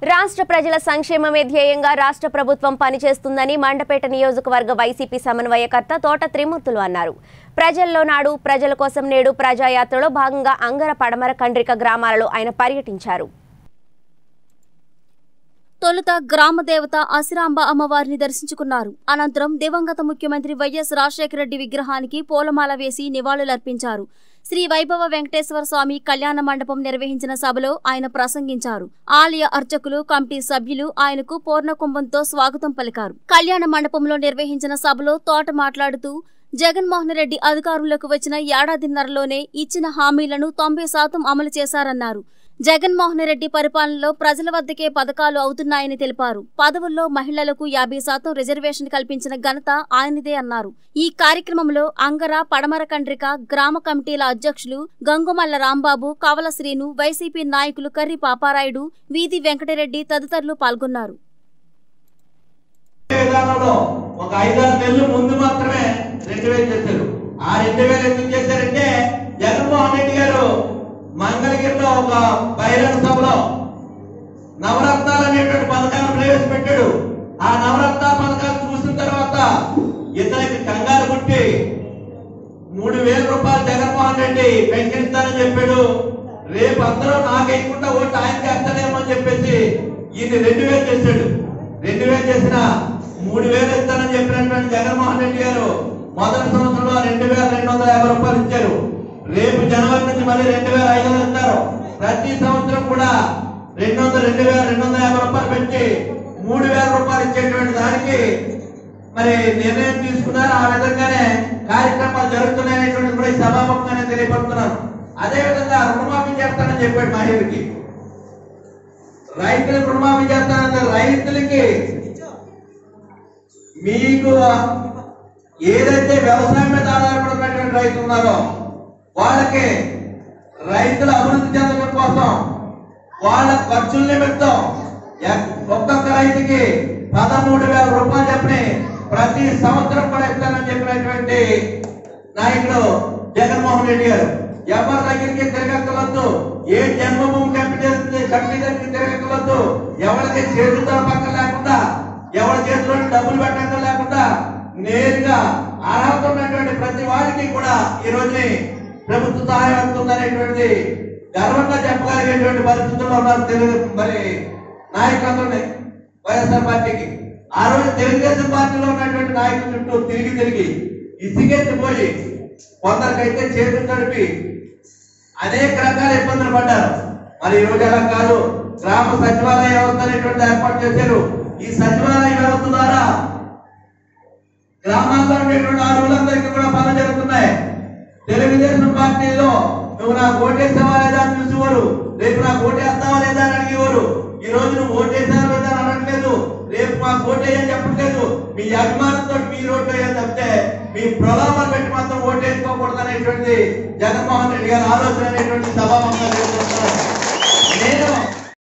రాష్ట్ర ప్రజల సంక్షేమమే ధ్యేయంగా రాష్ట్ర ప్రభుత్వం పనిచేస్తుందని మండపేట నియోజకవర్గ వైసీపీ సమన్వయకర్త తోట త్రిమూర్తులు అన్నారు ప్రజల్లో నాడు ప్రజల కోసం నేడు ప్రజాయాత్రలో భాగంగా అంగర పడమర కండ్రిక గ్రామాలలో ఆయన పర్యటించారు తొలుత గ్రామ దేవత అసిరాంబ అమ్మవారిని దర్శించుకున్నారు అనంతరం దివంగత ముఖ్యమంత్రి వైఎస్ రాజశేఖర రెడ్డి విగ్రహానికి పూలమాల వేసి నివాళులర్పించారు శ్రీ వైభవ వెంకటేశ్వర స్వామి కళ్యాణ మండపం నిర్వహించిన సభలో ఆయన ప్రసంగించారు ఆలయ అర్చకులు కమిటీ సభ్యులు ఆయనకు పూర్ణకుంభంతో స్వాగతం పలికారు కళ్యాణ మండపంలో నిర్వహించిన సభలో తోట మాట్లాడుతూ జగన్మోహన్ రెడ్డి అధికారంలోకి వచ్చిన ఏడాదిన్నరలోనే ఇచ్చిన హామీలను తొంభై శాతం అమలు చేశారన్నారు జగన్మోహన్ రెడ్డి పరిపాలనలో ప్రజల వద్దకే పథకాలు అవుతున్నాయని తెలిపారు పదవుల్లో మహిళలకు యాభై శాతం రిజర్వేషన్ కల్పించిన ఘనత ఆయనదే అన్నారు ఈ కార్యక్రమంలో అంగర పడమర కండ్రిక గ్రామ కమిటీల అధ్యక్షులు గంగుమల్ల రాంబాబు కవల శ్రీను వైసీపీ నాయకులు కర్రి పాపారాయుడు వీధి వెంకటరెడ్డి తదితరులు పాల్గొన్నారు విధానంలో ఒక ఐదారు నెలలు ముందు మాత్రమే రెండు వేలు చేశారు ఆ రెండు వేలు ఎందుకు చేశారంటే జగన్మోహన్ రెడ్డి గారు మంగళగిరిలో ఒక బహిరంగ సభలో నవరత్నాలు అనేటువంటి పథకాన్ని ప్రవేశపెట్టాడు ఆ నవరత్న పథకాలు చూసిన తర్వాత ఇతనికి కంగారు పుట్టి మూడు వేల రూపాయలు జగన్మోహన్ రెడ్డి పెన్షన్ ఇస్తానని చెప్పాడు రేపు అందరూ నాకు వేయకుండా ఓటు ఆయనకి వేస్తానేమో అని చెప్పేసి ఈయన రెండు వేలు చేశాడు రెండు వేలు చేసిన మూడు వేలు ఇస్తానని చెప్పినటువంటి జగన్మోహన్ రెడ్డి గారు మొదటి సంవత్సరంలో రెండు వేల రెండు వందల యాభై రూపాయలు ఇచ్చారు రేపు జనవరి నుంచి మళ్ళీ రెండు వేల ఐదు వందలు ఇస్తారు ప్రతి సంవత్సరం కూడా రెండు వందల రెండు వేల రెండు వందల యాభై రూపాయలు పెట్టి మూడు వేల రూపాయలు ఇచ్చేటువంటి దానికి మరి నిర్ణయం తీసుకున్నారు ఆ విధంగానే కార్యక్రమాలు జరుగుతున్నాయనేటువంటి కూడా ఈ సభాముఖంగానే తెలియపడుతున్నాను అదే విధంగా రుణమాఫీ చేస్తానని చెప్పాడు మహిళకి రైతులకు రుణమాఫీ చేస్తానంటే రైతులకి మీకు ఏదైతే వ్యవసాయం మీద ఆధారపడినటువంటి రైతులు ఉన్నారో వాళ్ళకి రైతుల అభివృద్ధి చెందడం కోసం వాళ్ళ ఖర్చుల నిమిత్తం ఎక్- ఒక్కొక్క రైతుకి పదమూడు వేల రూపాయలు చెప్పని ప్రతి సంవత్సరం కూడా ఇస్తానని చెప్పినటువంటి నాయకుడు జగన్మోహన్ రెడ్డి గారు ఎవరి దగ్గరికి తిరగక్కలొద్దు ఏ జన్మభూమి కమిటీ కమిటీ దగ్గరికి తిరగక్కలొద్దు ఎవరికి చేతులతో పక్కన లేకుండా ఎవరి చేతిలో డబ్బులు పెట్టడం లేకుండా నేరుగా అర్హత ఉన్నటువంటి ప్రతి వారికి కూడా ఈ రోజుని ప్రభుత్వ సహాయం అందుతుందనేటువంటిది గర్వంగా చెప్పగలిగేటువంటి పరిస్థితుల్లో ఉన్నారు తెలుగు మరి నాయకులందరినీ వైఎస్ఆర్ పార్టీకి ఆ రోజు తెలుగుదేశం పార్టీలో ఉన్నటువంటి నాయకుల చుట్టూ తిరిగి తిరిగి ఇసిగెత్తిపోయి కొందరికైతే చేతులు తడిపి అనేక రకాల ఇబ్బందులు పడ్డారు మరి ఈ రోజు అలా కాదు గ్రామ సచివాలయ వ్యవస్థ అనేటువంటి ఏర్పాటు చేశారు ఈ సచివాలయ వ్యవస్థ ద్వారా గ్రామాల్లో ఉండేటువంటి అరువులందరికీ కూడా పనులు జరుగుతున్నాయి తెలుగుదేశం పార్టీలో నువ్వు నాకు ఓటేసావా లేదా అని చూసేవారు రేపు నాకు ఓటేస్తావా లేదా అని అడిగేవారు ఈ రోజు నువ్వు ఓటేసావా లేదా అని అనట్లేదు రేపు మాకు ఓటేయని చెప్పట్లేదు మీ అభిమానంతో మీరు ఓటేయని చెప్తే మీ ప్రలోభాలు పెట్టి మాత్రం ఓటేసుకోకూడదు అనేటువంటి జగన్మోహన్ రెడ్డి గారి ఆలోచన అనేటువంటి సభాముఖంగా తెలియజేస్తున్నారు. నేను